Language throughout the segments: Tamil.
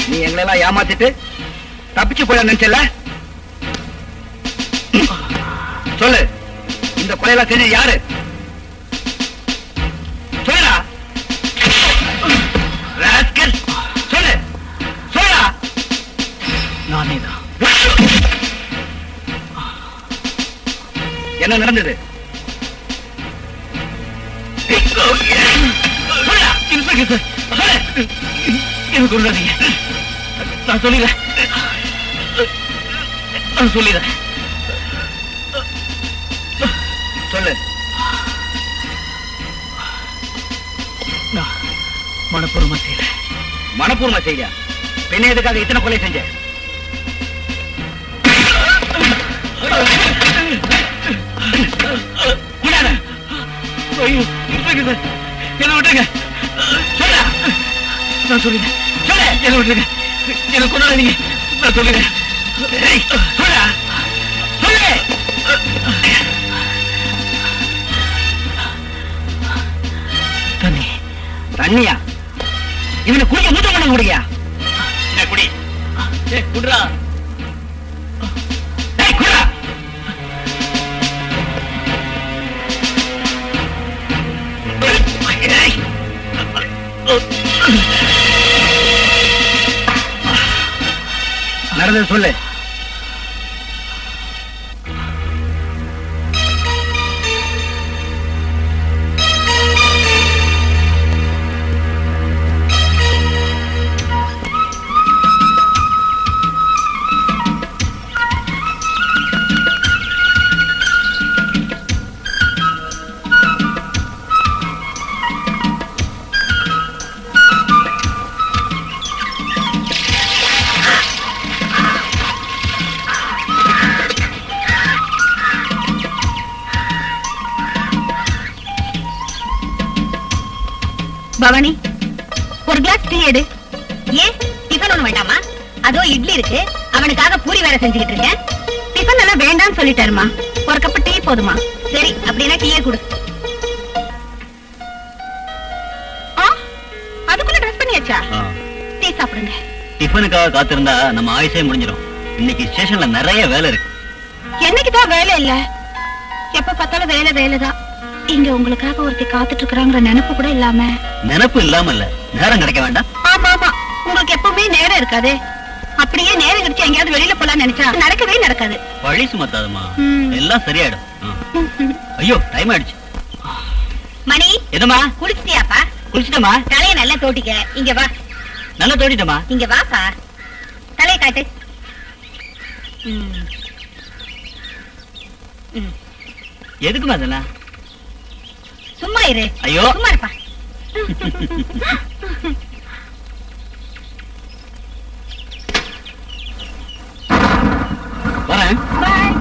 நீ எங்களெல்லாம் ஏமாத்திட்டு தப்பிச்சு போய நினைச்சல சொல்லு இந்த கொலையெல்லாம் செஞ்சது யாரு சொல்லுடா ராஸ்கல் சொல்லு சொல்லுடா நானே தான் என்ன நடந்தது சொல்லுடா இன்ஸ்பெக்டர் சார் எனக்கு கொண்டாதீங்க நான் சொல்லிடுறேன் நான் சொல்லிடுறேன் சொல்லு நான் மனப்பூர்வமா செய்யல மனப்பூர்வமா செய்யா பின்ன எதுக்காக இத்தனை கொலை செஞ்ச கூடாத. ஐயோ இன்ஸ்பெக்டர் சார் என்ன விட்டுருங்க சொல்லுடா. நான் சொல்லிடுறேன் சொல்லு. என்ன விட்டுருங்க எனக்கு கொண்டாதீங்க நான் சொல்லிடுறேன் ஏய், சொல்லுடா. சொல்லு. தண்ணி தண்ணியா இவனை குடிக்க மூத்த பண்ண குடியா குடி ஏ குடுறா ஏய், குடிடா. ஏய். நடந்தது சொல்லு பவானி ஒரு கிளாஸ் டீ எடு ஏன் டிஃபன் ஒண்ணு வேண்டாமா அதோ இட்லி இருக்கு அவனுக்காக பூரி வேற செஞ்சுக்கிட்டு இருக்கேன் டிஃபன் எல்லாம் வேண்டாம்னு சொல்லிட்டாருமா ஒரு கப் டீ போதுமா சரி அப்படின்னா டீயே கொடு ஆ, அதுக்குள்ள ட்ரெஸ் பண்ணியாச்சா டீ சாப்பிடுங்க டிஃபனுக்காக காத்திருந்தா நம்ம ஆயுசே முடிஞ்சிடும் இன்னைக்கு ஸ்டேஷன்ல நிறைய வேலை இருக்கு என்னைக்குதான் வேலை இல்ல எப்ப பார்த்தாலும் வேலை வேலைதான் இங்க உங்களுக்காக ஒருத்தி காத்துட்டு இருக்கிறாங்கிற நினைப்பு கூட இல்லாம நினப்பு இல்லாம இல்ல நேரம் கிடைக்க வேண்டாம் ஆமா ஆமா உங்களுக்கு எப்பவுமே நேரம் இருக்காது அப்படியே நேரம் கிடைச்சு எங்கேயாவது வெளியில போலாம்னு நினைச்சா நடக்கவே நடக்காது வழி சுமத்தாதுமா ம். எல்லாம் சரியாயிடும் ஆ. ஐயோ டைம் ஆயிடுச்சு மணி எதுமா குளிச்சிட்டியாப்பா குளிச்சிட்டமா தலைய நல்லா தோட்டிக்க இங்க வா நல்லா தோடிட்டமா இங்க வாப்பா தலைய காட்டு ம். ம். எதுக்குமா அதெல்லாம் சும்மா இரு ஐயோ சும்மா இருப்பா வரேன் பாய்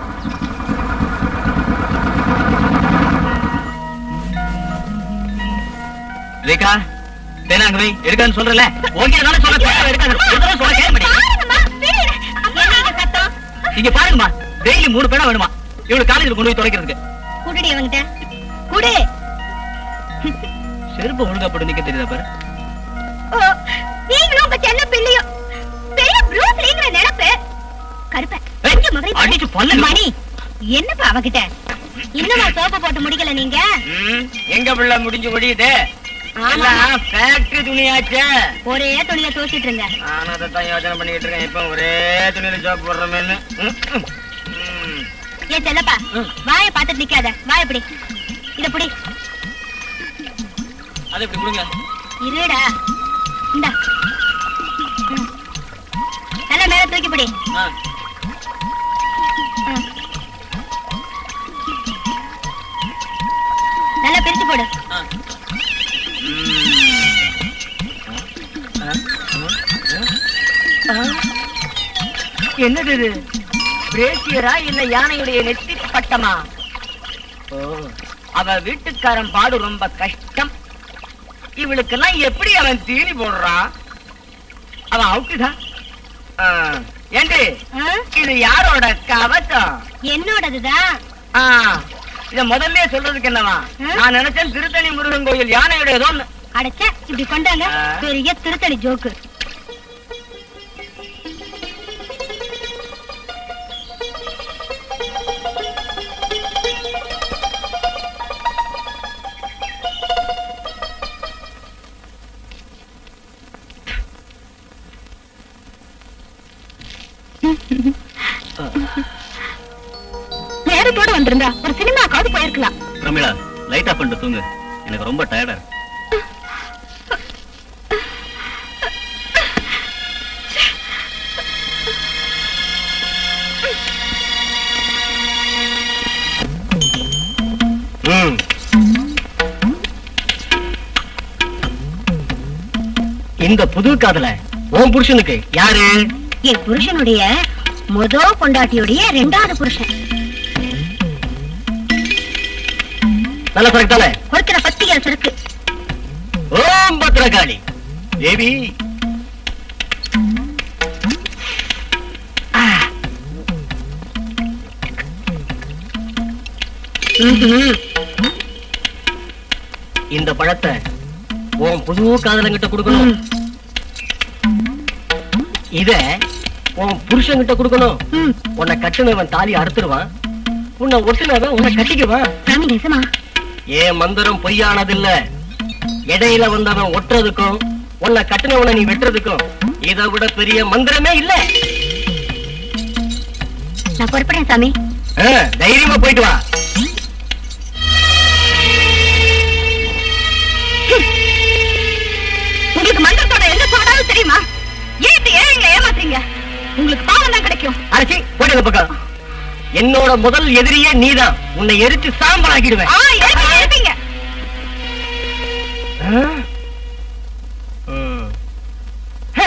ரேகா தேனாங்க வை எடுக்கான்னு சொல்றல ஓகே தானே சொல்ல தேவை எடுக்காது ஒரு தடவை சொல்ல கேட்க மாட்டேங்க இங்க பாருங்கம்மா டெய்லி மூணு பேனா வேணுமா இவளு காலேஜ்ல கொண்டு போய் துடைக்கிறதுக்கு குடுடி அவங்கிட்ட குடு செருப்பு ஒழுங்கா போட்டு நிக்க தெரியுதா பாரு ஓ, நீங்களும் உங்க செல்ல பிள்ளையும் பெரிய ப்ரூஸ்லிங்கிற நினைப்பு கருப்ப ஏய், கொஞ்சம் முதல்ல பாரு. அடிச்சு பல்ல மணி என்னப்பா அவகிட்ட இன்னுமா சோப்பு போட்டு முடிக்கல நீங்க எங்க பிள்ளை முடிஞ்சு முடியுது ஆமா. ஃபேக்டரி துணியாச்சே ஒரே துணிய தோச்சிட்டு இருங்க நானும் அதை தான் யோசனை பண்ணிக்கிட்டு இருக்கேன் இப்ப ஒரே துணியில ஜாப் போடுறோமேன்னு ம், ம். ம். ஏன் செல்லப்பா வாய பார்த்துட்டு நிக்காத வாய பிடி இத பிடி அதை இப்படி கொடுங்க இருடா இந்தா ம். நல்லா மேல தூக்கி பிடி ஆ. ம். நல்லா பிரிச்சு போடு ஆ. என்னது இது பிரேசியரா இல்ல யானையுடைய நெத்தி பட்டமா ஓ அவ வீட்டுக்காரன் பாடு ரொம்ப கஷ்டம் இவளுக்கெல்லாம் எப்படி அவன் தீனி போடுறான் அவன் அவுட்டுதான் ஏண்டி ஆ? இது யாரோட கவசம் என்னோடதுதான் ஆ, இத முதல்ல சொல்றதுக்கு என்னவா ஆ? நான் நினைச்சேன் திருத்தணி முருகன் கோயில் யானையுடைய ஏதோ ஒண்ணு. அடைச்ச இப்படி கொண்டாங்க ஆ. பெரிய திருத்தணி ஜோக்கு நேரத்தோட வந்திருந்தா ஒரு சினிமாக்காவது போயிருக்கலாம் பிரமிளா லைட் ஆஃப் பண்ணிட்டு தூங்கு எனக்கு ரொம்ப டயர்டா இருக்கு ம் இந்த புது காதல உன் புருஷனுக்கு யாரு என் புருஷனுடைய முத பொண்டாட்டியுடைய ரெண்டாவது புருஷன் நல்ல சரக்கு தானே கொடுக்கிற பத்திரிகை இருக்கு ஓம் பத்ரகாளி தேவி இந்த பழத்தை உன் புது காதலங்கிட்ட கொடுக்கணும் இத உன் புருஷன்கிட்ட கொடுக்கணும் ம். உன்னை கட்டுனவன் தாலி அறுத்துருவான் உன்னை ஒட்டுனவன் உன்னை கட்டிக்குவான் சாமி நிஜமா ஏன் மந்திரம் பொய்யானதில்ல இடையில வந்தவன் ஒட்டுறதுக்கும் உன்னை கட்டினவனை நீ வெட்டுறதுக்கும் இதை விட பெரிய மந்திரமே இல்ல நான் பொறுப்படுறேன் சாமி ஆ, தைரியமா போயிட்டு வா உங்களுக்கு மந்திரத்தோட எந்த சோடாலும் தெரியுமா ஏன் இப்படி ஏழைங்களை ஏமாத்துறீங்க உங்களுக்கு பாவம் தான் கிடைக்கும் அரைச்சி போயிட்டு பக்கம் என்னோட முதல் எதிரியே நீதான் உன்னை எரிச்சு சாம்பல் ஆக்கிடுவேன் ஆ ஏற்பீங்க ஏற்பீங்க ஆ? ம். ஹே.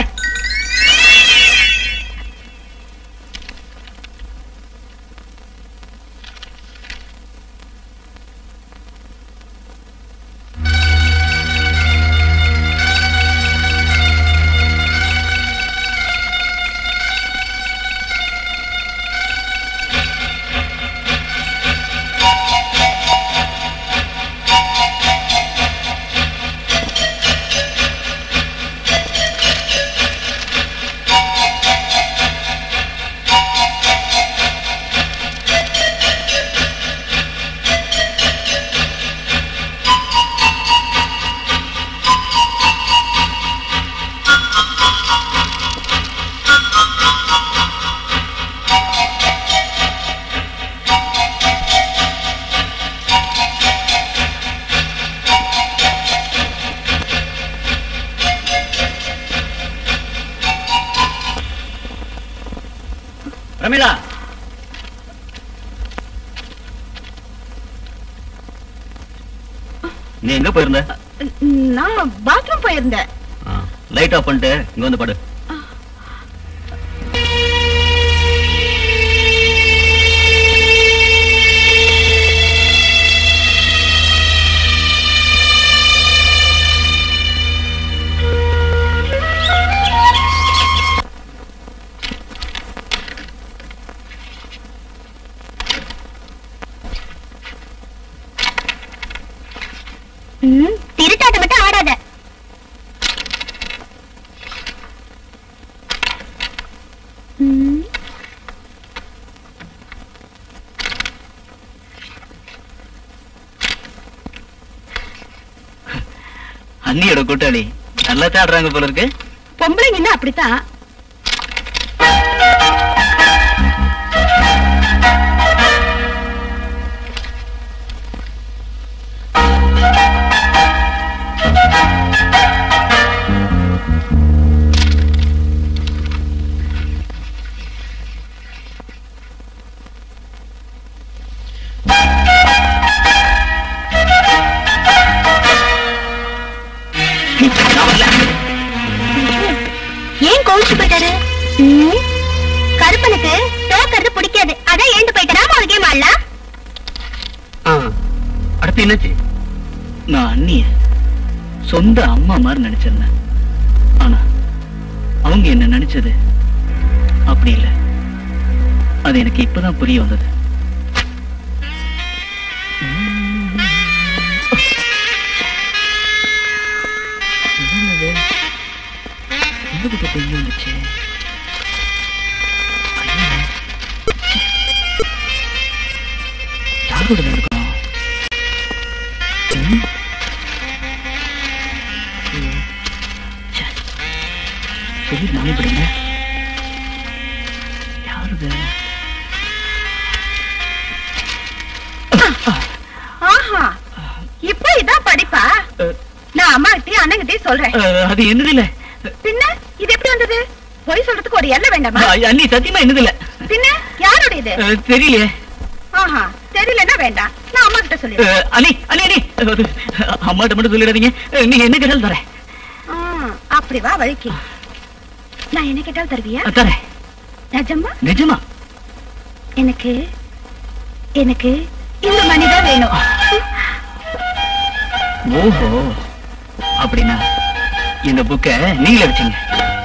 பிரமிளா நீ எங்க போயிருந்த நான் பாத்ரூம் போயிருந்தேன் லைட் ஆஃப் பண்ணிட்டு இங்க வந்து படு ம், திருட்டாட்டம் மட்டும் ஆடாத ம், அண்ணியோட கூட்டாளி நல்லா தேடுறாங்க போல இருக்கு பொம்பளைங்கன்னா அப்படித்தான் நான் வரல. ஏன் கோவிச்சு போயிட்டாரு ம், கருப்பனுக்கு தோக்கிறது பிடிக்காது அதான் ஏண்டு போயிட்டாரா ஒரு கேம் ஆடலாம் ஆ, அடுத்து என்னாச்சு நான் அண்ணிய சொந்த அம்மா மாதிரி நினைச்சிருந்தேன் ஆனா அவங்க என்ன நினைச்சது அப்படி இல்ல அது எனக்கு இப்பதான் புரிய வந்தது என்னது? எந்த பக்கம் பொங்கி வந்துச்சு ஐயோ. யாரோட இருக்கணும் ம்? ம். ச்சே. சொல்லி நானே படிங்க யாருது நான் அம்மா கிட்டயும் அண்ணன் கிட்டயும் சொல்றேன் அஹ், அது என்னது இல்ல பின்ன இது எப்படி வந்தது பொய் சொல்றதுக்கு ஒரு எல்லை வேண்டாமா அஹ், அண்ணி சத்தியமா என்னது இல்ல பின்ன யாருடைய இது அஹ், தெரியலையே ஆஹா தெரியலன்னா வேண்டாம் நான் அம்மா கிட்ட சொல்லிடுறேன் அஹ், அண்ணி அண்ணி அண்ணி அது, அம்மாட்ட மட்டும் சொல்லிடாதீங்க அஹ், நீங்க என்ன கேட்டாலும் தரேன் ஆ, அப்படி வா வழிக்கு நான் என்ன கேட்டாலும் தருவியா அஹ், தரேன் நிஜமா நிஜமா எனக்கு எனக்கு இந்த மணிதான் வேணும் ஓஹோ அப்படின்னா இந்த புக்க நீங்களே வச்சுங்க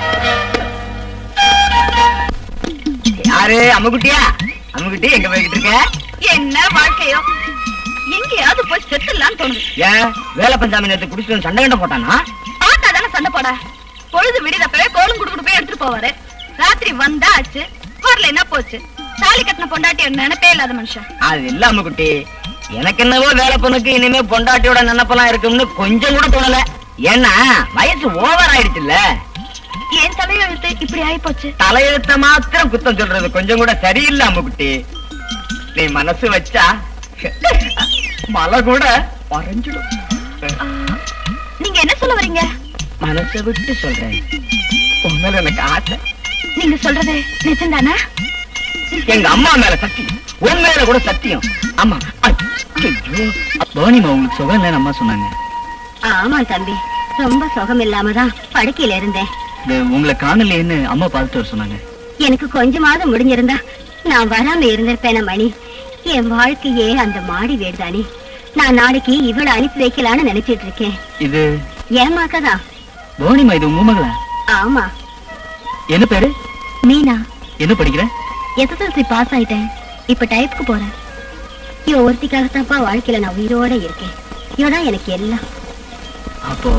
யாரு அம்முக்குட்டியா அம்முக்குட்டி எங்க போய்கிட்டு இருக்க என்ன வாழ்க்கையோ எங்கேயாவது போய் செத்துடலாம்னு தோணுது ஏன் வேலை பஞ்சாமி நேரத்து குடிச்சிட்டு வந்து சண்டை கண்ட போட்டானா பார்த்தா தானே சண்டை போட பொழுது விடிதப்பவே கோலம் குடுக்குடு போய் எடுத்துட்டு போவாரு ராத்திரி வந்தா ஆச்சு வரல என்ன போச்சு தாலி கட்டின பொண்டாட்டி நினைப்பே இல்லாத மனுஷன் அது இல்ல அம்முக்குட்டி எனக்கு என்னவோ வேலை பொண்ணுக்கு இனிமே பொண்டாட்டியோட நினைப்பெல்லாம் இருக்கும்னு கொஞ்சம் கூட தோணல ஏன்னா வயசு ஓவர் ஆயிடுச்சுல்ல ஏன் தலையெழுத்து இப்படி ஆயி போச்சு தலையெழுத்த மாத்திரம் குத்தம் சொல்றது கொஞ்சம் கூட சரியில்லை அம்முக்குட்டி நீ மனசு வச்சா மலை கூட மறைஞ்சிடும் நீங்க என்ன சொல்ல வரீங்க மனசை விட்டு சொல்றேன் உண்மையில எனக்கு ஆசை நீங்க சொல்றது நிஜம்தானா எங்க அம்மா மேல சத்தியம் உன் மேல கூட சத்தியம் அம்மா ஐயோ பவானிமா உங்களுக்கு சுகம் இல்லைன்னு அம்மா சொன்னாங்க ஆமா தம்பி ரொம்ப சுகம் இல்லாம தான் படுக்கையில இருந்தேன் இது உங்களை காணலையேன்னு அம்மா பார்த்துட்டு வர சொன்னாங்க எனக்கு கொஞ்சமாவது முடிஞ்சிருந்தா நான் வராம இருந்திருப்பேன மணி என் வாழ்க்கையே அந்த மாடி வீடுதானே நான் நாளைக்கு இவளை அனுப்பி வைக்கலான்னு நினைச்சிட்டு இருக்கேன் இது ஏமாக்கதான் பவானிமா இது உங்க மகளா ஆமா என்ன பேரு மீனா என்ன படிக்கிற எஸ்எஸ்எல்சி பாஸ் ஆயிட்டேன் இப்ப டைப்புக்கு போறேன் இவ ஒருத்திக்காகத்தான்ப்பா வாழ்க்கையில நான் உயிரோட இருக்கேன் இவதான் எனக்கு எல்லாம் அப்போ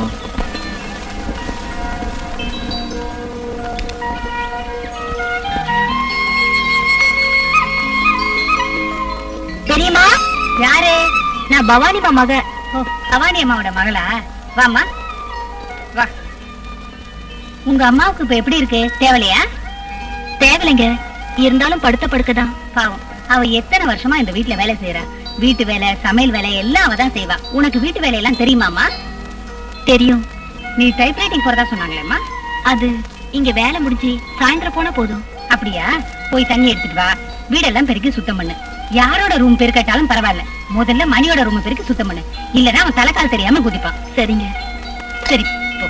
தெரியுமா யாரு நான் பவானிமா மக ஓ பவானி அம்மாவோட மகளா வாம்மா வா உங்க அம்மாவுக்கு இப்ப எப்படி இருக்கு தேவலையா தேவலைங்க இருந்தாலும் படுத்த படுக்கதான் பாவம் அவ எத்தனை வருஷமா இந்த வீட்ல வேலை செய்யறா வீட்டு வேலை சமையல் வேலை எல்லாம் அவ தான் செய்வா உனக்கு வீட்டு வேலையெல்லாம் தெரியுமாமா தெரியும் நீ டைப்ரைட்டிங் போறதா சொன்னாங்களேம்மா அது இங்க வேலை முடிஞ்சு சாயந்தரம் போனா போதும் அப்படியா போய் தண்ணி எடுத்துட்டு வா வீடெல்லாம் பெருக்கி சுத்தம் பண்ணு யாரோட ரூம் பெருக்கட்டாலும் பரவாயில்ல முதல்ல மணியோட ரூம் பெருக்கி சுத்தம் பண்ணு இல்லனா அவன் தலைக்கால் தெரியாம குதிப்பான் சரிங்க சரி போ.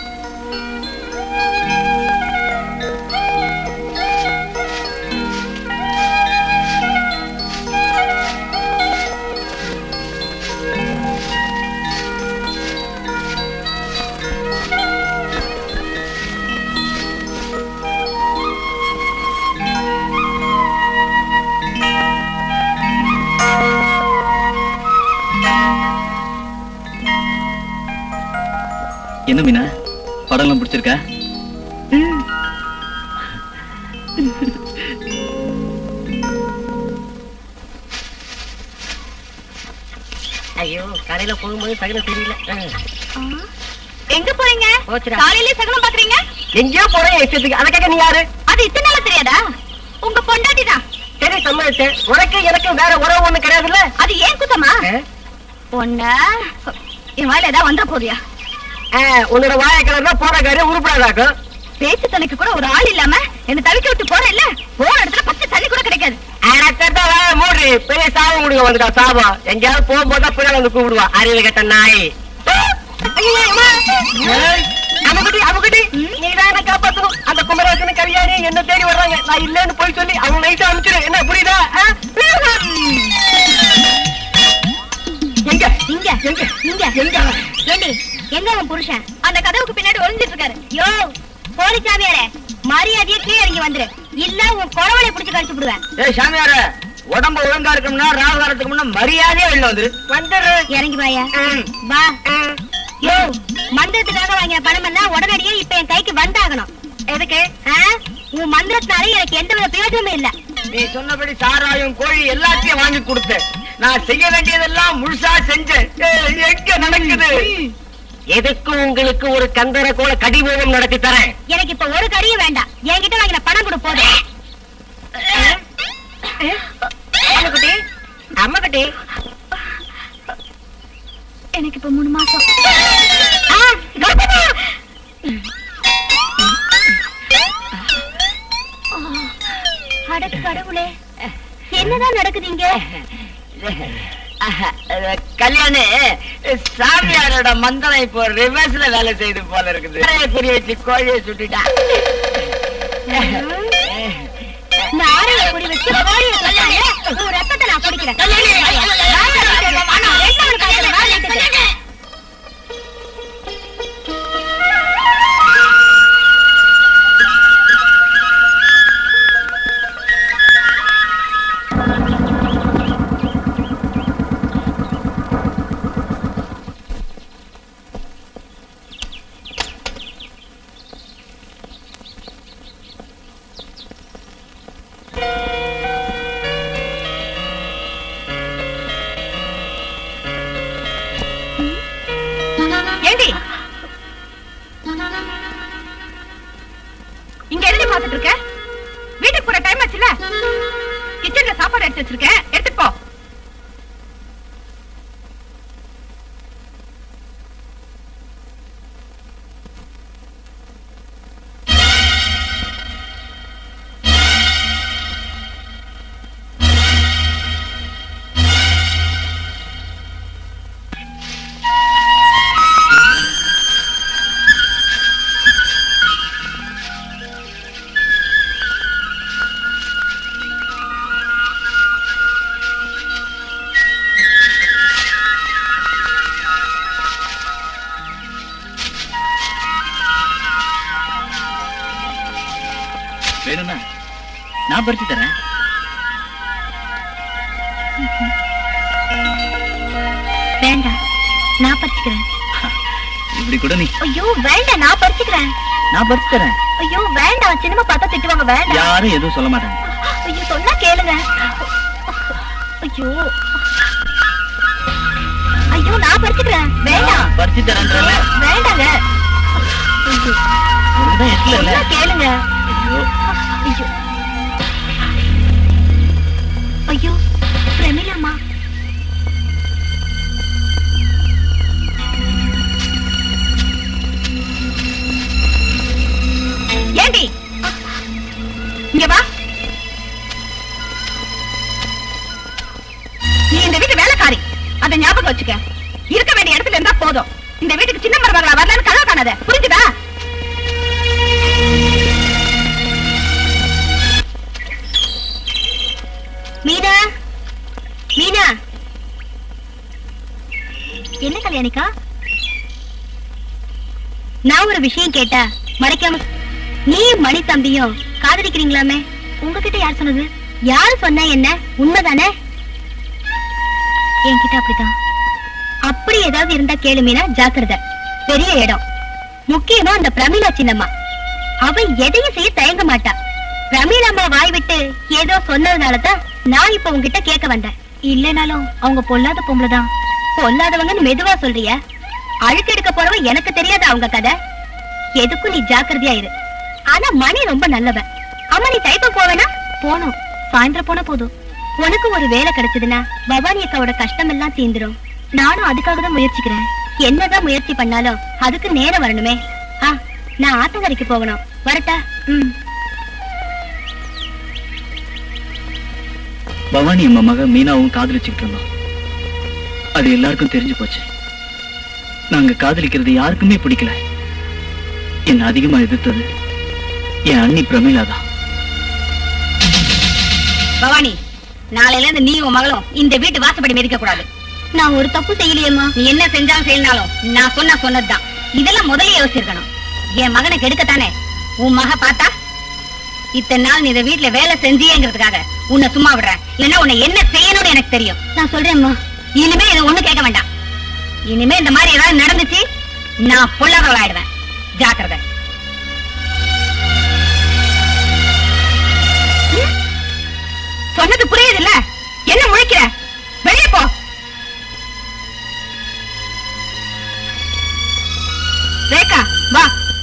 என்ன மீனா படம்லாம் பிடிச்சிருக்கா ம். ஐயோ கடையில போகும்போது சகனம் தெரியல ஆ. எங்க போறீங்க போச்சுடா. காலையிலே சகனம் பாக்குறீங்க எங்கேயோ போறேன் இஷ்டத்துக்கு அதுக்காக நீ யாரு அது இத்தனை நாளா தெரியாதா உங்க பொண்டாட்டி தான் சரி சம்மதிச்சேன் உனக்கு எனக்கு வேற உறவு ஒண்ணு கிடையாதுல்ல அது ஏன் குத்தமா ஒண்ண என் வாயில ஏதாவது வந்துட போறியா ஆ, உன்னோட வாய கலர்னா போற காரியம் உருப்படாதாக்கும் பேச்சு துணைக்கு கூட ஒரு ஆள் இல்லாம என்ன தவிக்க விட்டு போற இல்ல போற இடத்துல பச்சை தண்ணி கூட கிடைக்காது அடக்கட்ட வாய மூடி பெரிய சாபம் கொடுக்க வந்துட்டா சாபம் எங்கேயாவது போகும்போது பிள்ளை வந்து கூப்பிடுவா அறிவு கட்ட நாய் அமுகுட்டி அமுகுட்டி நீதான் என்ன காப்பாத்தணும் அந்த குமரேசன் கல்யாணி என்ன தேடி வர்றாங்க நான் இல்லன்னு போய் சொல்லி அவங்க நைட்டா அனுப்பிச்சிடு என்ன புரியுதா ஆ? எங்க இங்க எங்க இங்க எங்க ஏண்டி எங்க உன் புருஷன் அந்த கதவுக்கு பின்னாடி ஒளிஞ்சிட்டு இருக்காரு யோ போலி சாமியாரே மரியாதையை கீழே இறங்கி வந்துரு இல்ல உன் குறவளை புடிச்சு கழிச்சு விடுவேன் ஏய் சாமியார உடம்பு ஒழுங்கா இருக்கணும்னா ராகுகாரத்துக்கு முன்ன மரியாதையா வெளில வந்துரு வந்துரு இறங்கி வாயா ம். வா ம். யோ மந்திரத்துக்காக வாங்கின பணம் எல்லாம் உடனடியே இப்ப என் கைக்கு வந்தாகணும் எதுக்கு ஆ? உன் மந்திரத்தினால எனக்கு எந்த வித பிரயோஜனமும் இல்ல நீ சொன்னபடி சாராயம் கோழி எல்லாத்தையும் வாங்கி கொடுத்த நான் செய்ய வேண்டியதெல்லாம் முழுசா செஞ்சேன் ஏய், எங்க நடக்குது எதுக்கு உங்களுக்கு ஒரு கந்தர கோல கடிமூலம் நடத்தி தரேன் எனக்கு இப்ப ஒரு கறியும் வேண்டாம் என்கிட்ட வாங்கின பணம் கொடு போதும் அம்முக்குட்டி அம்முக்குட்டி எனக்கு இப்ப மூணு மாசம் ஆ, கடவுளே என்னதான் நடக்குதுங்க கல்யாணி சாமியாரோட மந்திரம் இப்போ ரிவர்ஸ்ல வேலை செய்து போல இருக்குது குறி வச்சு கோழியை சுட்டுட்டா நாரைய பொடி வச்சு கோழியை சொன்னாங்க உன் ரத்தத்தை நான் குடிக்கிறேன் வா, வா, வா, வா, ரெண்டு நாள் காய்ச்சல, வா, வீட்டுக்கு. ஏண்டி இங்க எழுதி பாத்துட்டு இருக்க வீட்டுக்கு போற டைம் ஆச்சுல கிச்சன்ல சாப்பாடு எடுத்து வச்சிருக்கேன் எடுத்துட்டு போ வேணும்னா நான் பறிச்சு தரேன் வேண்டாம் நான் பறிச்சுக்கிறேன் இப்படி கூட நீ ஐயோ வேண்டாம் நான் பறிச்சுக்கிறேன் நான் பறிச்சு தரேன் ஐயோ வேண்டாம் சினிமா பார்த்தா திட்டுவாங்க வேண்டாம் யாரும் எதுவும் சொல்ல மாட்டாங்க ஐயோ சொன்னா கேளுங்க ஐயோ ஐயோ நான் பறிச்சுக்கிறேன் வேண்டாம் பறிச்சு தரேன்றல வேண்டாங்க ஐயோ உனக்குதான் இஷ்டம் இல்ல சொன்னா கேளுங்க ஐயோ ஐயோ ஐயோ பிரமிளாமா ஏண்டி இங்க வா நீ இந்த வீட்டு வேலைக்காரி அதை ஞாபகம் வச்சுக்க இருக்க வேண்டிய இடத்துல இருந்தா போதும் இந்த வீட்டுக்கு சின்ன மருமகளா வரலன்னு கனவு காணாத புரிஞ்சுதா மீனா மீனா என்ன கல்யாணிக்கா நான் ஒரு விஷயம் கேட்டா மறைக்காம நீ மணி தம்பியும் காதலிக்கிறீங்களாமே உங்ககிட்ட யார் சொன்னது யார் சொன்னா என்ன உண்மைதானே என்கிட்ட அப்படிதான் அப்படி ஏதாவது இருந்தா கேளு மீனா ஜாக்கிரதை பெரிய இடம் முக்கியமா அந்த பிரமிளா சின்னம்மா அவ எதையும் செய்ய தயங்க மாட்டா பிரமீளாம்மா வாய் விட்டு ஏதோ சொன்னதுனாலதான் நான் இப்ப உன்கிட்ட கேட்க வந்தேன் இல்லனாலும் அவங்க பொல்லாத பொம்பளைதான் பொல்லாதவங்கன்னு மெதுவா சொல்றிய அழுக்கு எடுக்க போறவ எனக்கு தெரியாத அவங்க கதை எதுக்கும் நீ ஜாக்கிரதையா இரு ஆனா மணி ரொம்ப நல்லவன் அம்மா நீ டைப்ப போவேனா போனோம் சாயந்தரம் போனா போதும் உனக்கு ஒரு வேலை கிடைச்சதுன்னா பவானி அக்காவோட கஷ்டம் எல்லாம் தீந்துரும் நானும் அதுக்காக தான் முயற்சிக்கிறேன் என்னதான் முயற்சி பண்ணாலும் அதுக்கு நேரம் வரணுமே ஆ நான் ஆத்தங்கரைக்கு போகணும் வரட்டா ம் பவானி அம்மா மக மீனாவும் காதலிச்சுக்கிட்டு இருந்தோம் அது எல்லாருக்கும் தெரிஞ்சு போச்சு நாங்க காதலிக்கிறது யாருக்குமே பிடிக்கல என்ன அதிகமா எதிர்த்தது என் அண்ணி பிரமீளா தான் பவானி நாளையில இருந்து நீ உன் மகளும் இந்த வீட்டு வாசப்படி மிதிக்க கூடாது நான் ஒரு தப்பு செய்யலையேம்மா நீ என்ன செஞ்சாலும் செய்யனாலும் நான் சொன்னா சொன்னதுதான் இதெல்லாம் முதல்ல யோசிச்சிருக்கணும் என் மகனை கெடுக்கத்தானே உன் மக பார்த்தா இத்தனை நாள் நீ இந்த வீட்டுல வேலை செஞ்சியேங்கிறதுக்காக உன்னை சும்மா விடுறேன் இல்லைன்னா உன்னை என்ன செய்யணும்னு எனக்கு தெரியும் நான் சொல்றேன்மா இனிமே இது ஒண்ணு கேட்க வேண்டாம் இனிமே இந்த மாதிரி ஏதாவது நடந்துச்சு நான் பொல்லாதவளாயிடுவேன் ஜாக்கிரதை ம்? சொன்னது புரியுது இல்ல என்ன முழிக்கிற வெளியே போ ரேகா வா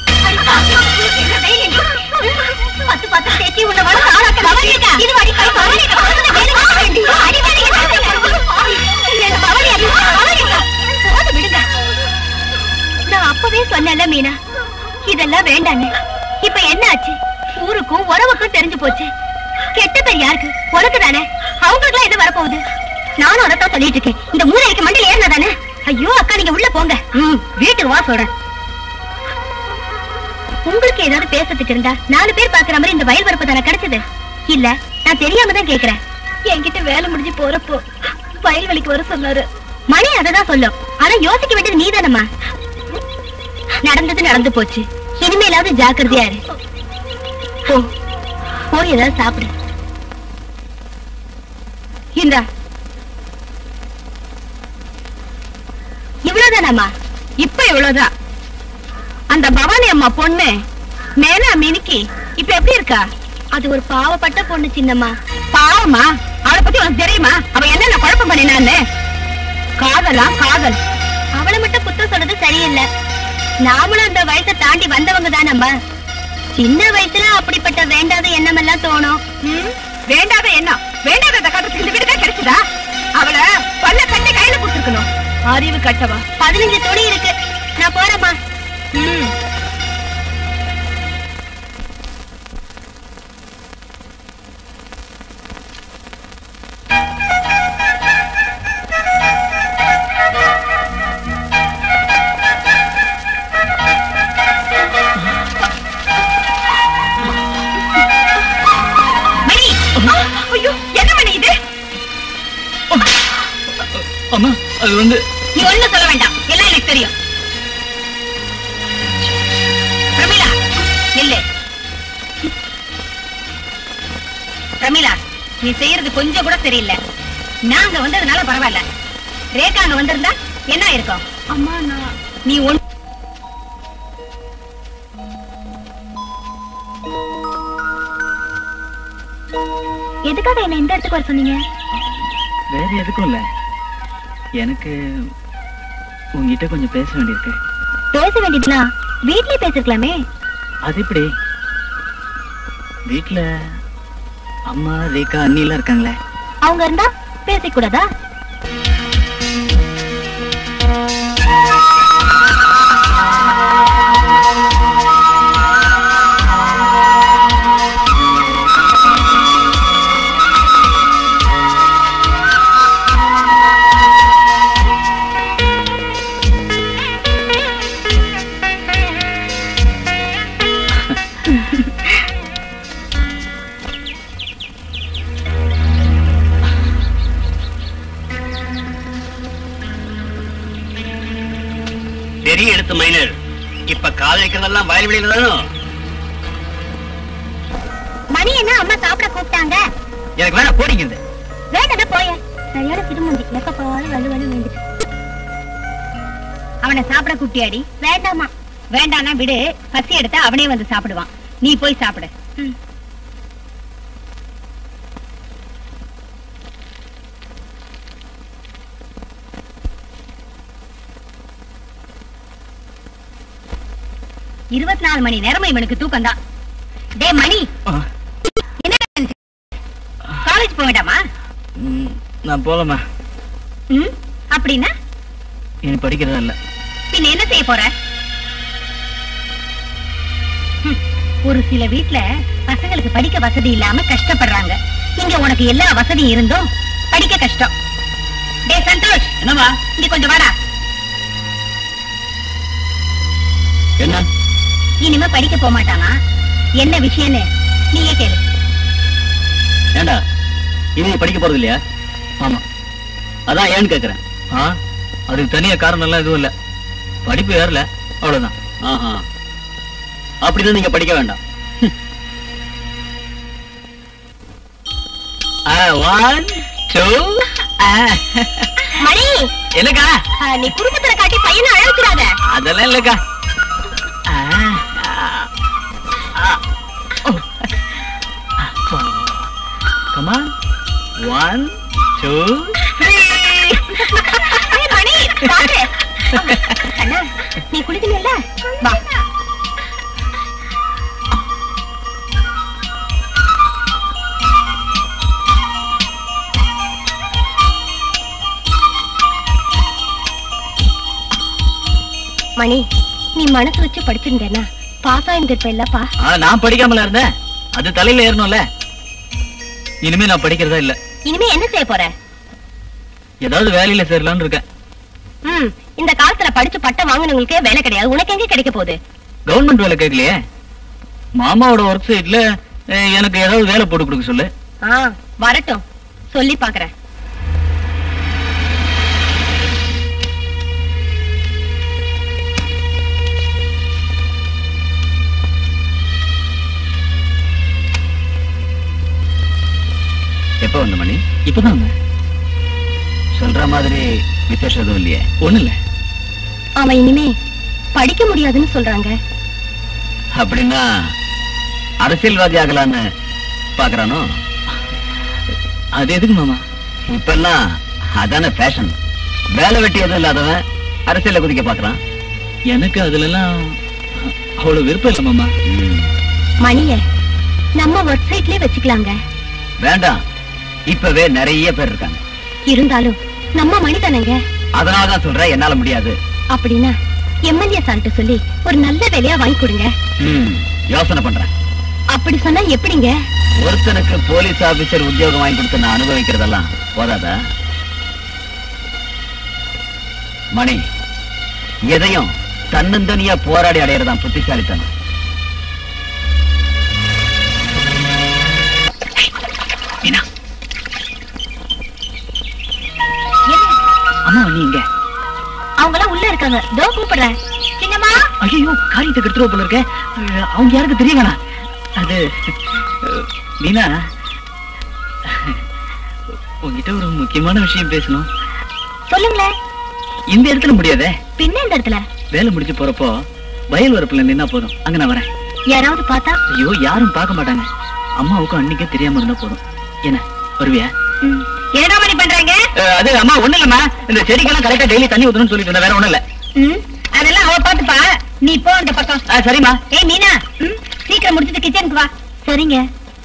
பத்து பத்து தேச்சி உன்னை வளர்த்து ஆளாக்க பவனியக்கா இது வடி கை பவனியக்கா அடி வேலை என்ன பவனி அடி பவனியக்கா போது விடுங்க நான் அப்பவே சொன்னேன்ல மீனா இதெல்லாம் வேண்டான்னு இப்ப என்ன ஆச்சு ஊருக்கும் உறவுக்கும் தெரிஞ்சு போச்சு கெட்ட பேர் யாருக்கு உனக்கு தானே அவங்களுக்கு எது வரப்போகுது நானும் அதைத்தான் சொல்லிட்டு இருக்கேன் இந்த மூளைக்கு மண்டியில் ஏறினா தானே ஐயோ அக்கா நீங்க உள்ள போங்க ம், வீட்டுக்கு வா சொல்றேன் உங்களுக்கு ஏதாவது பேசுறதுக்கு இருந்தா நாலு பேர் பாக்குற மாதிரி இந்த வயல் வரப்பு தானே கிடைச்சது இல்ல நான் தெரியாம தான் கேக்குறேன் என்கிட்ட வேலை முடிஞ்சு போறப்போ வயல் வலிக்கு வர சொன்னாரு மணி அததான் சொல்லும் ஆனா யோசிக்க வேண்டியது நீதானம்மா நடந்தது நடந்து போச்சு இனிமேலாவது ஜாக்கிரதையா இரு போ போய் ஏதாவது சாப்பிடு இந்தா இவ்வளவுதானம்மா இப்ப இவ்வளவுதான் அந்த பவானி அம்மா பொண்ணு மேனா மினுக்கி இப்ப எப்படி இருக்கா அது ஒரு பாவப்பட்ட பொண்ணு சின்னம்மா பாவமா அவளை பத்தி உனக்கு தெரியுமா அவ என்னென்ன குழப்பம் பண்ணினான்னு காதலா காதல் அவளை மட்டும் குத்தம் சொல்றது சரியில்லை நாமளும் அந்த வயசை தாண்டி வந்தவங்க தானம்மா சின்ன வயசுல அப்படிப்பட்ட வேண்டாத எண்ணம் எல்லாம் தோணும் வேண்டாத எண்ணம் வேண்டாத காலத்துக்கு இந்த வீடு தான் கிடைச்சதா அவளை பல்ல கட்டி கையில கொடுத்துருக்கணும் அறிவு கட்டவா பதினஞ்சு துணி இருக்கு நான் போறேம்மா ம் மணி ஐயோ என்ன மணி இது அம்மா அது வந்து நீ ஒண்ணும் சொல்ல வேண்டாம் எல்லாம் எனக்கு தெரியும் பிரமிளா நில்லு பிரமிளா நீ செய்யறது கொஞ்சம் கூட சரியில்லை நான் அங்க வந்ததுனால பரவாயில்ல ரேகா அங்க வந்திருந்தா என்ன இருக்கும் அம்மா நான் நீ ஒன் எதுக்காக என்ன இந்த இடத்துக்கு வர சொன்னீங்க வேற எதுக்கும் இல்ல எனக்கு உங்ககிட்ட கொஞ்சம் பேச வேண்டியிருக்கு பேச வேண்டியதுனா வீட்லயே பேசிருக்கலாமே அது எப்படி வீட்ல அம்மா ரேகா அண்ணி எல்லாம் இருக்காங்களே அவங்க இருந்தா பேசிக்கூடாதா பெரிய எடுத்து மைனர் இப்ப காதலிக்கிறதெல்லாம் வயல் வெளியில தானோ மணி என்ன அம்மா சாப்பிட கூப்பிட்டாங்க எனக்கு வேணா போடிங்க இந்த வேண்டாம் போய சரியான திருமந்தி எப்ப பாரு வலு வலு வேண்டுட்டு அவனை சாப்பிட கூப்பிட்டியாடி வேண்டாமா வேண்டாம்னா விடு பசி எடுத்தா அவனே வந்து சாப்பிடுவான் நீ போய் சாப்பிடு இருபத்தி நாலு மணி நேரமும் இவனுக்கு தூக்கம் தான் டே மணி என்ன காலேஜ் போக வேண்டாமா ம், நான் போலமா ம் அப்படின்னா இனி படிக்கிறதா இல்ல பின்ன என்ன செய்ய போற ஹம், ஒரு சில வீட்ல பசங்களுக்கு படிக்க வசதி இல்லாம கஷ்டப்படுறாங்க இங்க உனக்கு எல்லா வசதியும் இருந்தும் படிக்க கஷ்டம் டே சந்தோஷ் என்னம்மா இங்க கொஞ்சம் வாடா என்ன இனிமே படிக்க போக மாட்டானா என்ன விஷயம்னு நீயே கேளு ஏண்டா இனி நீ படிக்க போறது இல்லையா ஆமா அதான் ஏன்னு கேக்குறேன் ஆ அதுக்கு தனியா காரணம் எல்லாம் எதுவும் இல்ல படிப்பு ஏறல அவ்வளவுதான் ஆஹா அப்படிதான் நீங்க படிக்க வேண்டாம் ஒன் டூ மணி என்னக்கா ஆ, நீ குடும்பத்துல காட்டி பையனை அழகுறாத அதெல்லாம் இல்லக்கா கமான் ஒன் டூ மணி பாரு அண்ணா நீ குளிக்கல வா மணி நீ மனசு வச்சு படிச்சிருந்தேன்னா பாஸ் ஆயிருந்திருப்ப இல்லப்பா நான் படிக்காமல இருந்தேன் அது தலையில ஏறணும்ல இனிமே நான் படிக்கிறதா இல்ல இனிமே என்ன செய்ய போற ஏதாவது வேலையில சேரலாம்னு இருக்கேன் ம் இந்த காலத்துல படிச்சு பட்டம் வாங்குனவங்களுக்கே வேலை கிடையாது உனக்கு எங்க கிடைக்க போகுது கவர்மெண்ட் வேலை கேட்கலையே மாமாவோட ஒர்க் சைட்ல எனக்கு ஏதாவது வேலை போட்டு கொடுக்க சொல்லு ஆ வரட்டும் சொல்லி பாக்குறேன் எப்ப வந்த மணி இப்பதான் சொல்ற மாதிரி விசேஷம் எதுவும் இல்லையே ஒண்ணு இல்ல அவன் இனிமே படிக்க முடியாதுன்னு சொல்றாங்க அப்படின்னா அரசியல்வாதி ஆகலான்னு பாக்குறானோ அது எதுக்கு மாமா இப்பெல்லாம் அதான ஃபேஷன் வேலை வெட்டி எதுவும் இல்லாதவன் அரசியல்ல குதிக்க பாக்குறான் எனக்கு அதுல எல்லாம் அவ்வளவு விருப்பம் இல்ல மாமா மணிய நம்ம ஒர்க் சைட்லயே வச்சுக்கலாங்க வேண்டாம் இப்பவே நிறைய பேர் இருக்காங்க இருந்தாலும் நம்ம மணி தானேங்க அதனாலதான் சொல்றேன் என்னால முடியாது அப்படின்னா எம்எல்ஏ சார்கிட்ட சொல்லி ஒரு நல்ல வேலையா வாங்கி கொடுங்க ம், யோசனை பண்றேன் அப்படி சொன்னா எப்படிங்க ஒருத்தனுக்கு போலீஸ் ஆபீசர் உத்தியோகம் வாங்கி கொடுத்து நான் அனுபவிக்கிறதெல்லாம் போதாதா மணி எதையும் தன்னந்தனியா போராடி அடையறதான் புத்திசாலித்தனம் மீனா, அம்மா நீங்க அவங்க எல்லாம் உள்ள இருக்காங்க தோ கூப்பிடுறேன் சின்னம்மா ஐயோ காரியத்தை கெடுத்துருவ போல இருக்க அஹ், அவங்க யாருக்கு தெரிய வேணாம் அது அஹ், மீனா உங்ககிட்ட ஒரு முக்கியமான விஷயம் பேசணும் சொல்லுங்களேன் இந்த இடத்துல முடியாதே பின்ன இந்த இடத்துல வேலை முடிஞ்சு போறப்போ வயல் வரப்புல நின்னா போதும் அங்க நான் வரேன் யாராவது பார்த்தா ஐயோ யாரும் பார்க்க மாட்டாங்க அம்மாவுக்கும் அன்னைக்கே தெரியாம இருந்தா போதும் என்ன வருவியா என்னடா மணி பண்றாங்க அது அம்மா ஒண்ணு இல்லம்மா இந்த செடிக்கெல்லாம் கரெக்டா டெய்லி தண்ணி ஊத்தணும்னு சொல்லிட்டு இருந்தேன் வேற ஒண்ணும் இல்ல ம், அதெல்லாம் அவ பாத்துப்பா நீ போ அந்த பக்கம் ஆ, சரிம்மா ஏய் மீனா ம், சீக்கிரம் முடிச்சிட்டு கிச்சனுக்கு வா சரிங்க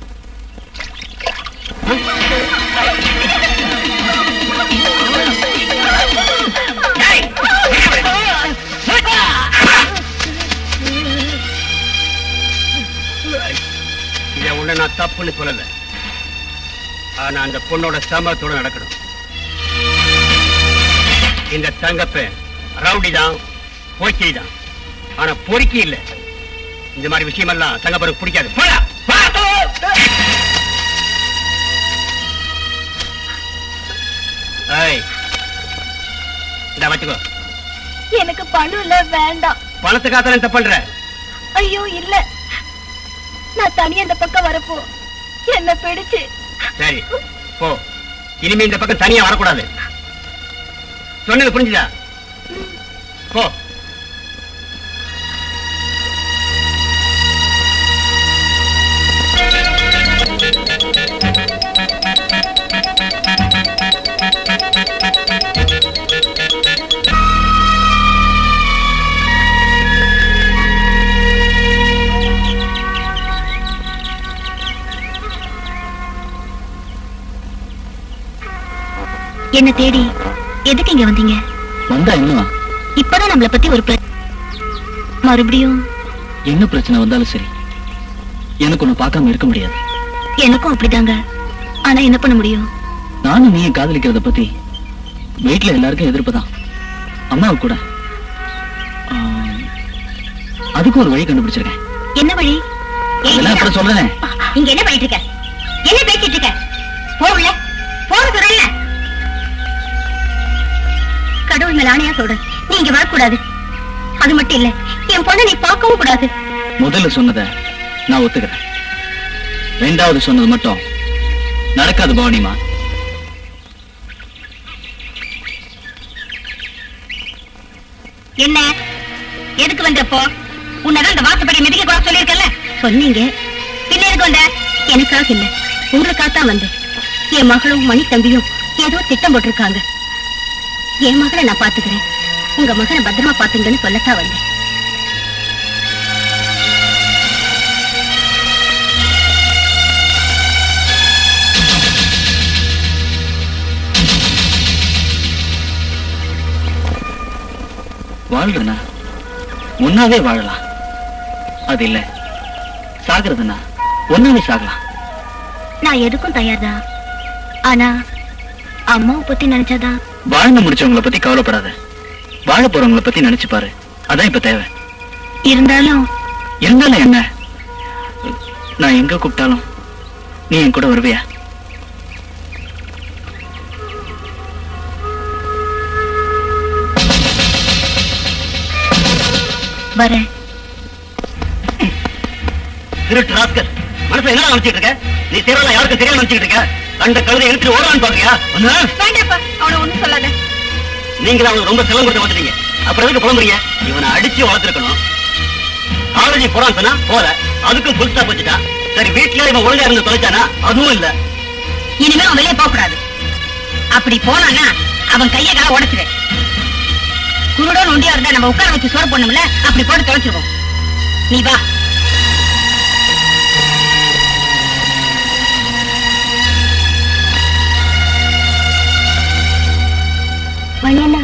இத ஒண்ணு நான் தப்புன்னு சொல்லல ஆனா அந்த பொண்ணோட சம்பவத்தோட நடக்கணும் இந்த தங்கப்ப ரவுடி தான் போய்க்கிரி தான் ஆனா பொறுக்கி இல்ல இந்த மாதிரி விஷயமெல்லாம் தங்கப்பருக்கு பிடிக்காது போடா, போடா. ஏய் இத வச்சுக்கோ எனக்கு பணம் இல்ல வேண்டாம் பணத்துக்காக தான் பண்ற ஐயோ இல்ல நான் தனியா இந்த பக்கம் வரப்போ என்ன பிடிச்சு சரி போ இனிமே இந்த பக்கம் தனியா வரக்கூடாது சொன்னது புரிஞ்சுதா போ என்ன தேடி எதுக்கு இங்க வந்தீங்க வந்தா என்னவா இப்பதான் நம்மள பத்தி ஒரு பிர- மறுபடியும் என்ன பிரச்சனை வந்தாலும் சரி எனக்கு ஒண்ணு பார்க்காம இருக்க முடியாது எனக்கும் அப்படிதாங்க ஆனா என்ன பண்ண முடியும் நானும் நீ காதலிக்கிறத பத்தி வீட்டுல எல்லாருக்கும் எதிர்ப்புதான் அம்மாவுக்கு கூட ஆம், அதுக்கு ஒரு வழி கண்டுபிடிச்சிருக்கேன் என்ன வழி ஏய், அதெல்லாம் அப்புறம் சொல்றேன் இங்க என்ன பண்ணிட்டு இருக்க என்ன பேசிட்டு இருக்க போகல போக சொல்றேன்ல கடவுள் மேல ஆணையா சொல்றேன் நீ இங்க வரக்கூடாது அது மட்டும் இல்ல என் பொண்ணை நீ பார்க்கவும் கூடாது முதல்ல சொன்னதை நான் ஒத்துக்கிறேன் ரெண்டாவது சொன்னது மட்டும் நடக்காது பவானிமா என்ன எதுக்கு வந்தப்போ உன்னதான் இந்த வாசப்படி மிதிக்க கூட சொல்லியிருக்கல சொன்னீங்க பின்ன எதுக்கு வந்த எனக்காக இல்ல உங்களுக்காகத்தான் வந்தேன் என் மகளும் மணி தம்பியும் ஏதோ திட்டம் போட்டிருக்காங்க என் மகளை நான் பாத்துக்கிறேன் உங்க மகனை பத்திரமா பாத்துங்கன்னு சொல்லத்தான் வந்தேன் வாழ்றதுனா ஒன்னாவே வாழலாம் அது இல்ல சாகிறதுனா ஒன்னாவே சாகலாம் நான் எதுக்கும் தயார் தான் ஆனா அம்மாவை பத்தி நினைச்சாதான் வாழ்ந்து முடிச்சவங்கள பத்தி கவலைப்படாத வாழ போறவங்கள பத்தி நினைச்சு பாரு அதான் இப்ப தேவை இருந்தாலும் இருந்தாலும் என்ன நான் எங்க கூப்பிட்டாலும் நீ என் கூட வருவியா வரேன் திருட்டு ராஸ்கல் மனசுல என்ன நினைச்சிட்டு இருக்க நீ செய்யறதா யாருக்கும் தெரியாம நினைச்சிட்டு இருக்க கண்ட கழுதை எடுத்துட்டு ஓடலான்னு பாக்குறியா ஒண்ணு வேண்டாப்பா அவனை ஒண்ணும் சொல்லாத நீங்க தான் அவனுக்கு ரொம்ப செல்லம் கொடுத்து வந்துட்டீங்க அப்புறம் எதுக்கு புலம்புறீங்க இவனை அடிச்சு வளர்த்துருக்கணும் காலேஜ் போறான்னு சொன்னா போல அதுக்கும் புல் ஸ்டாப் வச்சுட்டா சரி வீட்டுல இவன் ஒழுங்கா இருந்து தொலைச்சானா அதுவும் இல்ல இனிமே அவன் வெளியே போக கூடாது அப்படி போனானா அவன் கைய கால உடைச்சிடு குருடன் ஒண்டியா இருந்தா நம்ம உட்கார வச்சு சோறு பண்ணும்ல அப்படி போட்டு தொலைச்சிருவோம் நீ வா மணியண்ணா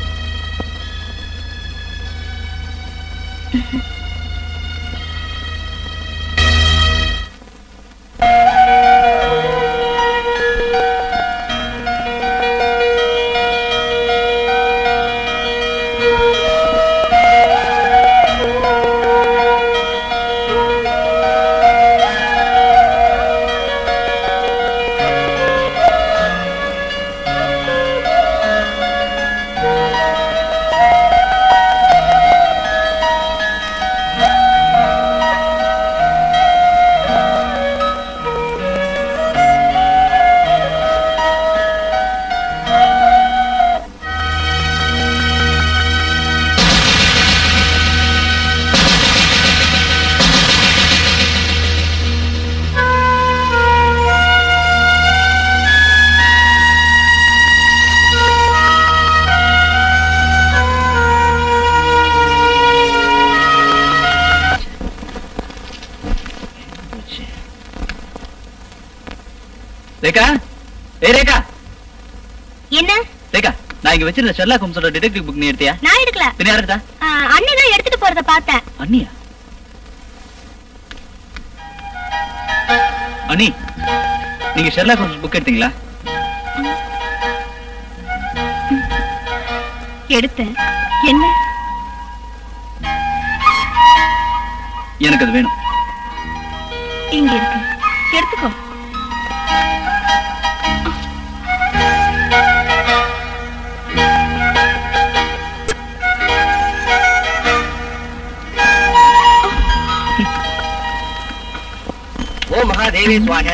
ரேகா ஏ ரேகா என்ன ரேகா நான் இங்க வச்சிருந்த ஷெர்லாக் ஹோம்ஸோட டிடெக்டிவ் புக் நீ எடுத்தியா நான் எடுக்கல பின்ன யார் எடுத்தா அண்ணி தான் எடுத்துட்டு போறத பார்த்தேன் அண்ணியா அண்ணி நீங்க ஷெர்லாக் ஹோம்ஸ் புக் எடுத்தீங்களா எடுத்தேன் என்ன எனக்கு அது வேணும் இங்க இருக்கு எடுத்துக்கோ ஓ மகாதேவி சுவாக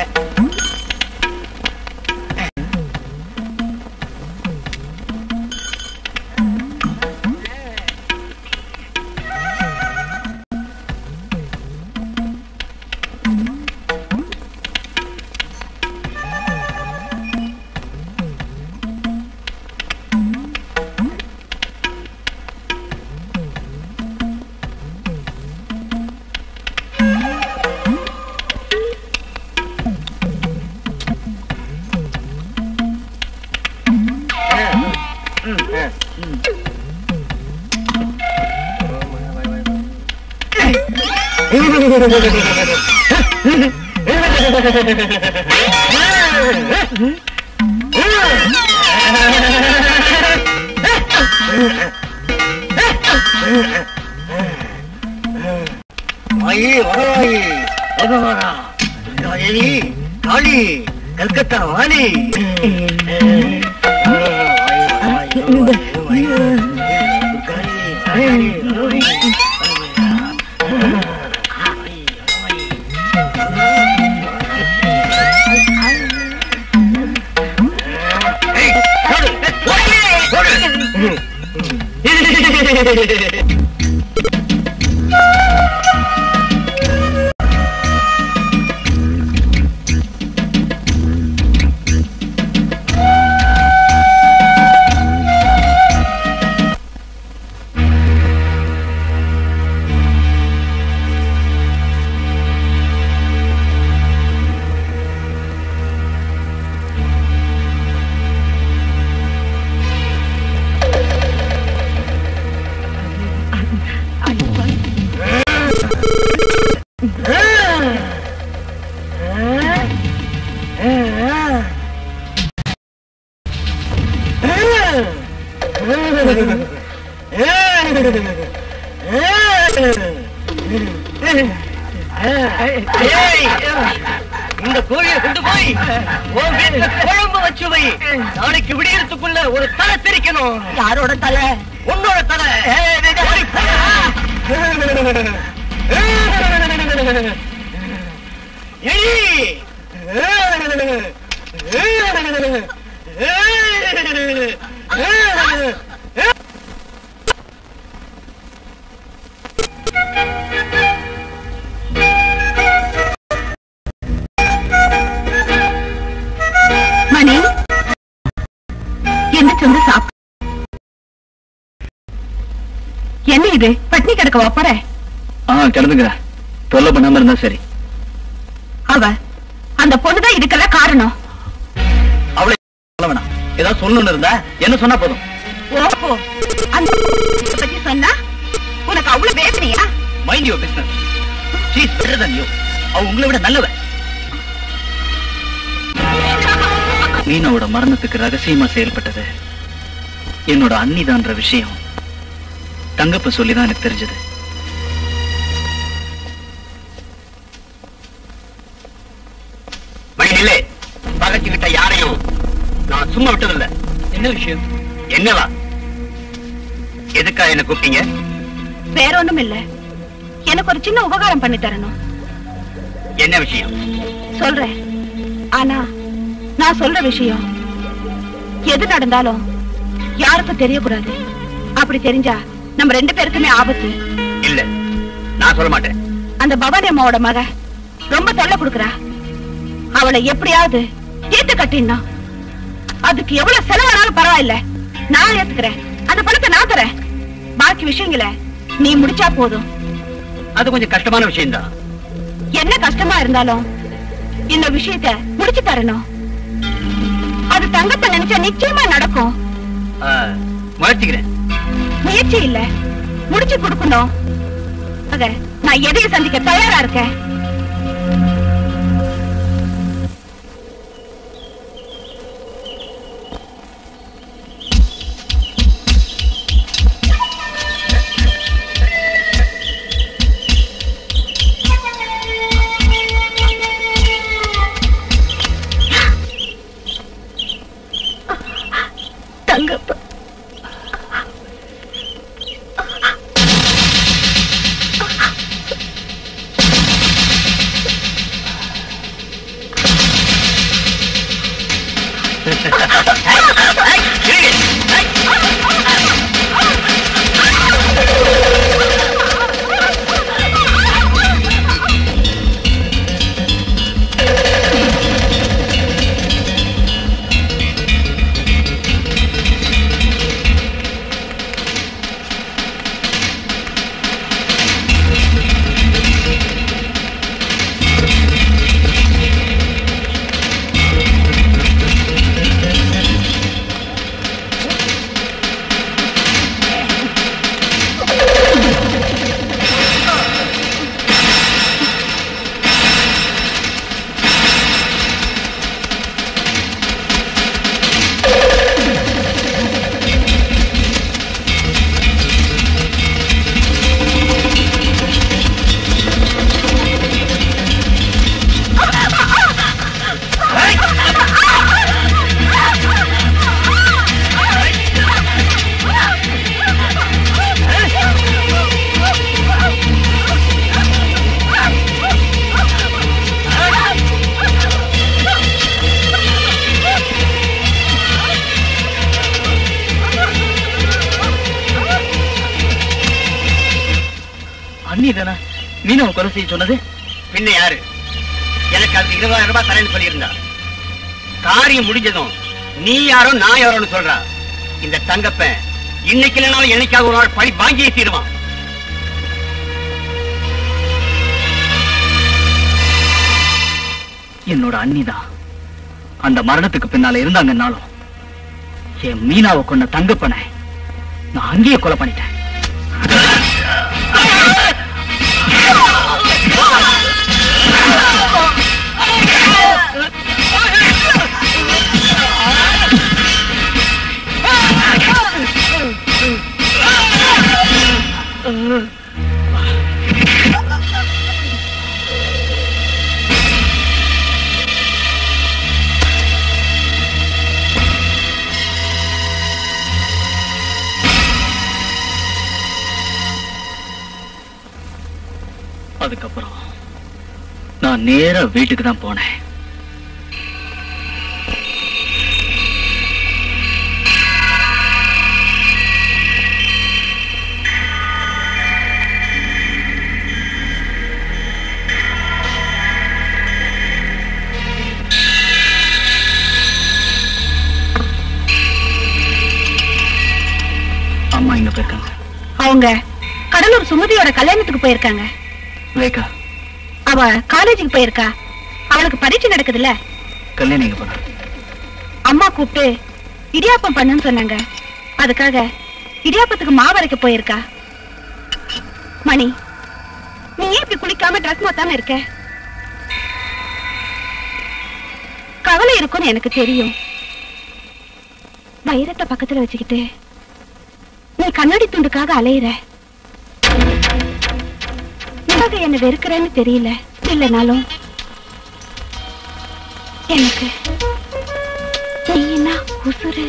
மாயி மகமாயி பகவானா ராஜேவி காளி கல்கத்தா வாணி இந்த கோழியை கொண்டு போய் உன் வீட்டுல குழம்பு வச்சு வை நாளைக்கு விடியறதுக்குள்ள ஒரு தலை தெரிக்கணும் யாரோட தலை உன்னோட தலை ஓடி போடா. எலி மணி எந்திரிச்சு வந்து சாப்பிடு என்ன இது பட்னி கிடக்க வாப்பற ஆ கிளம்புங்க தொல்லை பண்ணாம இருந்தா சரி அவ அந்த பொண்ணுதான் இதுக்கெல்லாம் காரணம் அவளை சொல்ல வேணாம் ஏதாவது சொல்லணும்னு இருந்தா என்ன சொன்னா போதும் ஓஹோ அந்த இத பத்தி சொன்னா உனக்கு அவ்வளவு வேதனையா mind your business she is better than you அவ உங்களை விட நல்லவ மீனாவோட மரணத்துக்கு ரகசியமா செயல்பட்டது என்னோட அன்னிதான்ற விஷயம் தங்கப்ப சொல்லிதான் எனக்கு தெரிஞ்சது மணிநிலே பகச்சுக்கிட்ட யாரையும் நான் சும்மா விட்டதில்ல என்ன விஷயம் என்னவா எதுக்கா என்ன கூப்பிட்டீங்க வேற ஒண்ணும் இல்ல எனக்கு ஒரு சின்ன உபகாரம் பண்ணி தரணும் என்ன விஷயம் சொல்றேன் ஆனா நான் சொல்ற விஷயம் எது நடந்தாலும் யாருக்கும் தெரியக்கூடாது அப்படி தெரிஞ்சா நம்ம ரெண்டு பேருக்குமே ஆபத்து இல்ல நான் சொல்ல மாட்டேன் அந்த பவானி அம்மாவோட மக ரொம்ப தொல்லை கொடுக்கறா அவளை எப்படியாவது தீர்த்து கட்டிடணும் அதுக்கு எவ்வளவு செலவானாலும் பரவாயில்ல நான் ஏத்துக்கிறேன் அந்த பணத்தை நான் தரேன் பாக்கி விஷயங்களை நீ முடிச்சா போதும் அது கொஞ்சம் கஷ்டமான விஷயம்தான் என்ன கஷ்டமா இருந்தாலும் இந்த விஷயத்த முடிச்சு தரணும் அது தங்கத்தை நினைச்சா நிச்சயமா நடக்கும் ஆ, முயற்சிக்கிறேன் முயற்சி இல்ல முடிச்சு கொடுக்கணும் அத நான் எதையும் சந்திக்க தயாரா இருக்கேன் தங்கப்ப அண்ணி தானே மீனவ கொலை செய்ய சொன்னது பின்ன யாரு எனக்கு அதுக்கு இருபதாயிரம் ரூபாய் தரேன்னு சொல்லியிருந்தா காரியம் முடிஞ்சதும் நீ யாரோ நான் யாரோன்னு சொல்றா இந்த தங்கப்பன் இன்னைக்கு இல்லைனாலும் என்னைக்காவது ஒரு நாள் பழி வாங்கியே தீருவான் என்னோட அண்ணி தான் அந்த மரணத்துக்கு பின்னால இருந்தாங்கன்னாலும் என் மீனாவை கொண்ட தங்கப்பனை நான் அங்கேயே கொலை பண்ணிட்டேன் நான் நேரா வீட்டுக்கு தான் போனேன் அம்மா இங்க போயிருக்காங்க அவங்க கடலூர் சுமதியோட கல்யாணத்துக்கு போயிருக்காங்க ரேகா அவ காலேஜுக்கு போயிருக்கா அவளுக்கு பரீட்சை நடக்குதுல்ல கல்யாணம் எங்க போனா அம்மா கூப்பிட்டு இடியாப்பம் பண்ணுன்னு சொன்னாங்க அதுக்காக இடியாப்பத்துக்கு மாவு அரைக்க போயிருக்கா மணி நீ ஏன் இப்படி குளிக்காம ட்ரெஸ் மாத்தாம இருக்க கவலை இருக்கும்னு எனக்கு தெரியும் வைரத்தை பக்கத்துல வச்சுக்கிட்டு நீ கண்ணாடி துண்டுக்காக அலையிற நீங்க என்ன வெறுக்கிறேன்னு தெரியல இல்லைனாலும் எனக்கு நீ என்ன உசுரு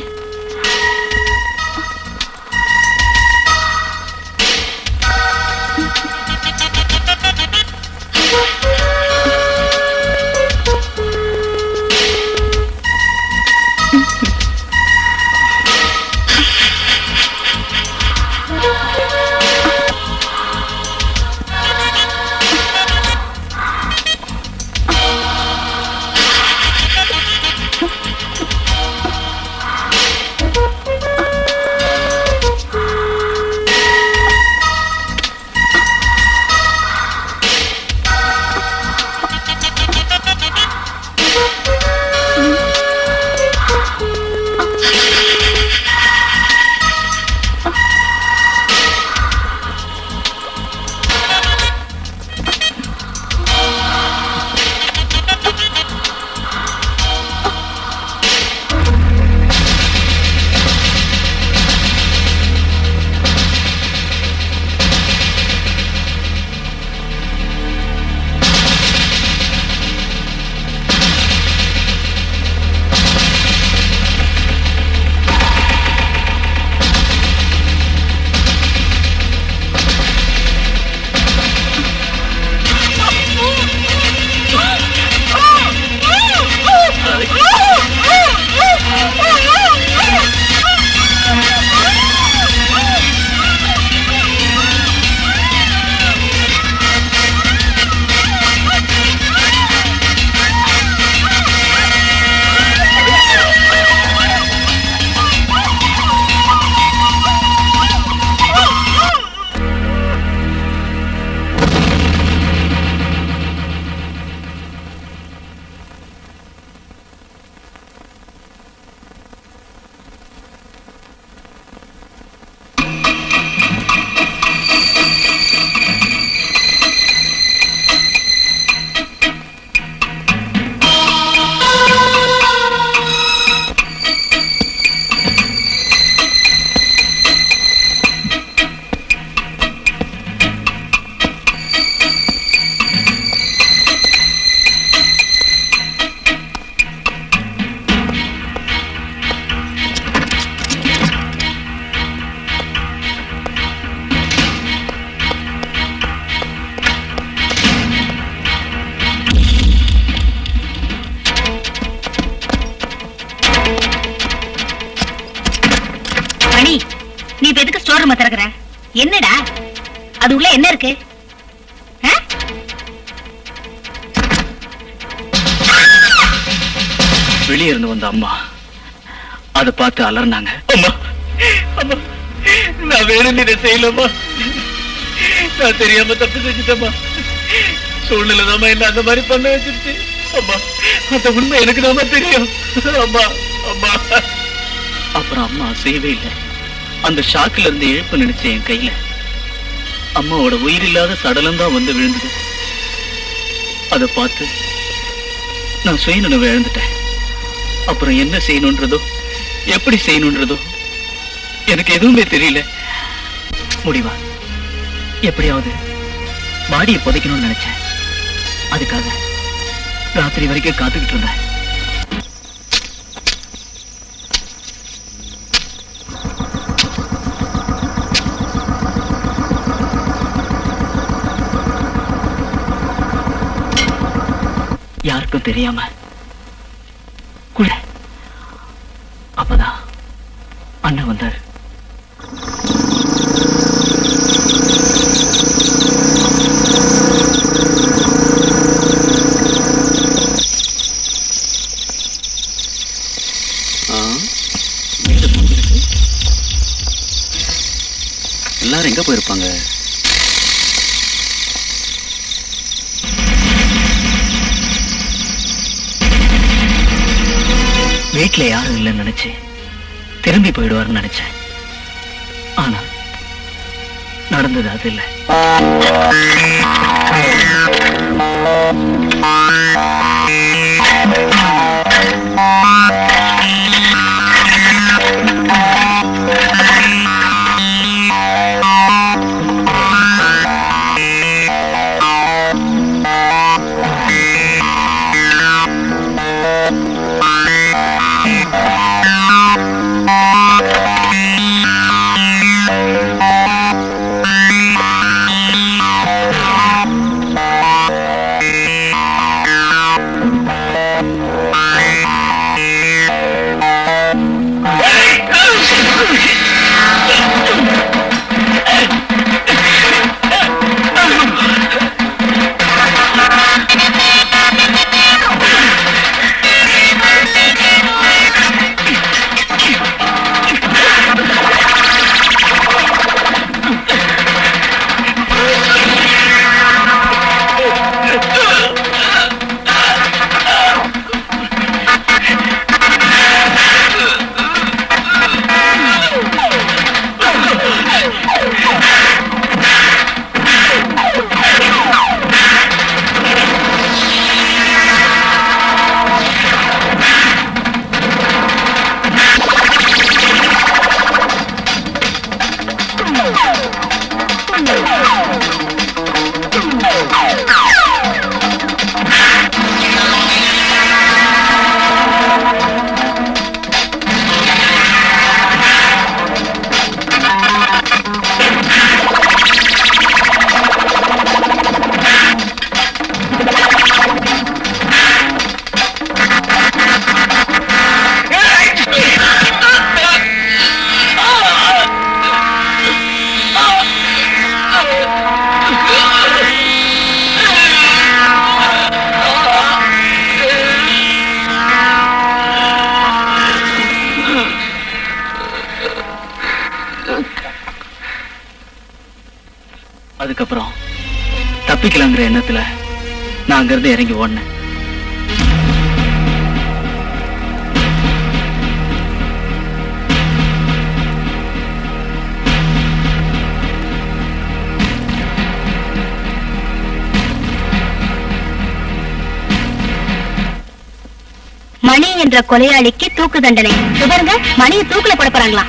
மணி நீ இப்ப எதுக்கு ஸ்டோர் ரூம் திறக்கிற என்னடா அது உள்ள என்ன இருக்கு ஆ? வெளியே இருந்து வந்த அம்மா அதை பார்த்து அலர்னாங்க அம்மா அம்மா நான் வேணும் இதை செய்யலம்மா நான் தெரியாம தப்பு செஞ்சுட்டேம்மா சூழ்நிலை தாம்மா என்ன அந்த மாதிரி பண்ண வச்சிருச்சு அம்மா அந்த உண்மை எனக்கு தாம்மா தெரியும் அம்மா அம்மா அப்புறம் அம்மா செய்யவே இல்லை அந்த ஷாக்குல இருந்து இழுப்பு நினைச்ச என் கையில அம்மாவோட உயிரில்லாத சடலம் தான் வந்து விழுந்தது அதை பார்த்து நான் சுயநினைவு இழந்துட்டேன் அப்புறம் என்ன செய்யணுன்றதோ எப்படி செய்யணுன்றதோ எனக்கு எதுவுமே தெரியல முடிவா எப்படியாவது பாடியை புதைக்கணும்னு நினைச்சேன் அதுக்காக ராத்திரி வரைக்கும் காத்துக்கிட்டு இருந்தேன் யாருக்கும் தெரியாம குழ அப்பதான் அண்ணன் வந்தார் எல்லாரும் எங்க போயிருப்பாங்க வீட்டுல யாரும் இல்லைன்னு நினைச்சு திரும்பி போயிடுவாருன்னு நினைச்சேன் ஆனா நடந்தது அது இல்ல அதுக்கப்புறம் தப்பிக்கலாங்கிற எண்ணத்துல நான் அங்கிருந்து இறங்கி ஓடினேன் மணி என்ற கொலையாளிக்கு தூக்கு தண்டனை இதோ பாருங்க மணியை தூக்குல போட போறாங்களாம்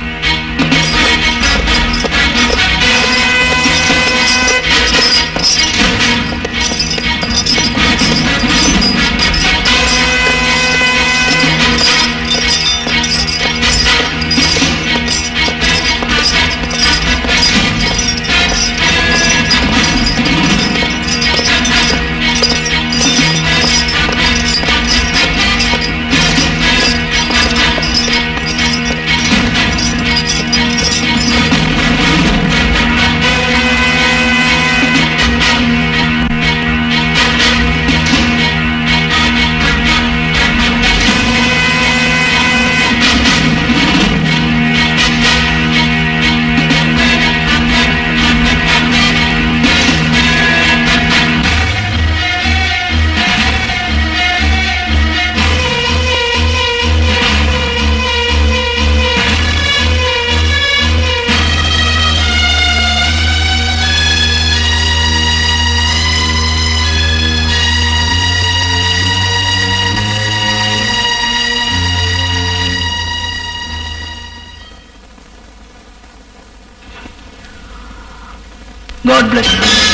காட் பிளஸ்